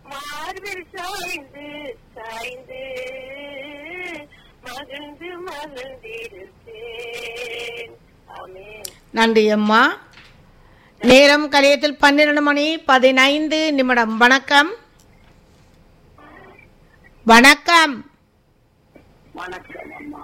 மார்பில் சாய்ந்து சாய்ந்து மகிழ்ந்து மகிழ்ந்திருப்பேன் ஆமென் நன்றி அம்மா நேரம் கலையத்தில் பன்னிரண்டு மணி பதினைந்து நிமிடம் வணக்கம் வணக்கம் வணக்கம் அம்மா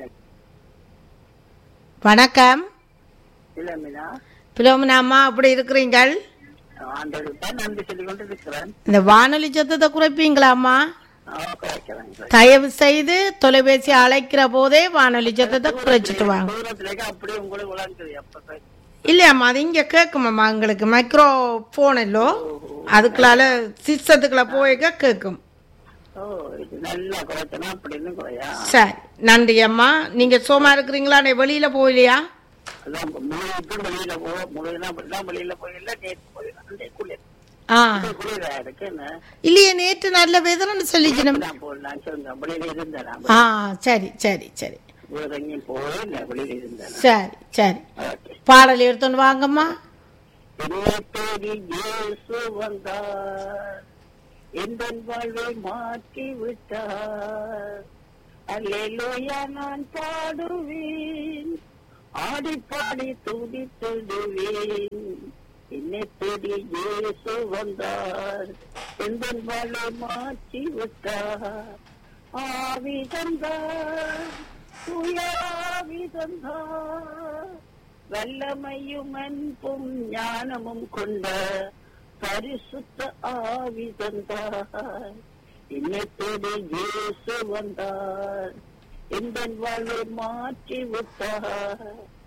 வணக்கம் இளமினா பிலோமினா அம்மா அப்படி இருக்கிறீங்கள் ஆண்டவருக்கு தான் நன்றி சொல்லிக் கொண்டு இருக்கிறேன் இந்த வானொலி சத்தத்தை குறைப்பீங்களா அம்மா குறைக்கிறேன் தயவு செய்து தொலைபேசி அழைக்கிற போதே வானொலி சத்தத்தை குறைச்சிட்டு வாங்க தூரத்துலேயே அப்படியே உங்களுக்கு உழங்குது எப்ப இல்லையாம்மா அது இங்கே கேட்குமாம்மா எங்களுக்கு மைக்ரோ ஃபோன் இல்லோ அதுக்குள்ளால சிஸ்டத்துக்குள்ள போய்க்க கேட்கும் ஓ இது நல்லா குறைச்சனா அப்படின்னு குறையா சரி நன்றி அம்மா நீங்கள் சோமா இருக்கிறீங்களா நீ வெளியில் போகலையா அதான் முழுவதும் வெளியில போ முழுவதும் அப்படிலாம் வெளியில போயில நேற்று போய் அந்த குளிர் ஆ குளிரா இருக்கு என்ன இல்லையே நேற்று நல்ல வெதர்னு சொல்லிக்கணும் நான் போடலாம் சொல்லுங்க வெளியில இருந்தேன் ஆ சரி சரி சரி வேற எங்கேயும் போகல வெளியில இருந்தேன் சரி சரி ஓகே பாடல் எடுத்துன்னு வாங்கம்மா என்னை தேடி இயேசு வந்தார் எந்த வாழ்வை மாற்றி விட்டார் அல்லேலூயா நான் பாடுவேன் ஆடி பாடி துதித்திடுவேன் என்னை தேடி இயேசு வந்தார் எந்த வாழ்வை மாற்றி விட்டார் ஆவி தந்தார் தூய ஆவி தந்தார் வல்லமையும் அன்பும் ஞானமும் கொண்ட பரிசுத்த ஆவி தந்தார் இன்னத்தோடு இயேசு வந்தார் இந்த வாழ்வை மாற்றி விட்டார்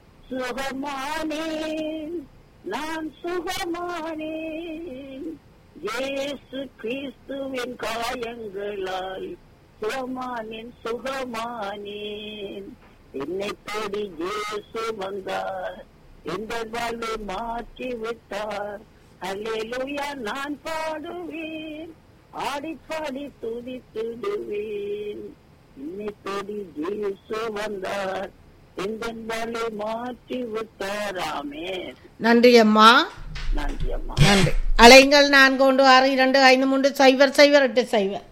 சுகமானேன் நான் சுகமானேன் இயேசு கிறிஸ்துவின் காயங்களால் சுகமானேன் சுகமானேன் என்னை தேடி இயேசு வந்தார் இந்த வாழ்வை மாற்றி விட்டார் அல்லேலூயா நான் பாடுவேன் ஆடி பாடி துதித்திடுவேன் என்னை தேடி இயேசு வந்தார் இந்த வாழ்வை மாற்றி விட்டார் ஆமென் நன்றி அம்மா நன்றி அம்மா நன்றி அலைங்கள் நான்கு ஒன்று ஆறு இரண்டு ஐந்து மூன்று சைபர் சைபர் எட்டு சைபர்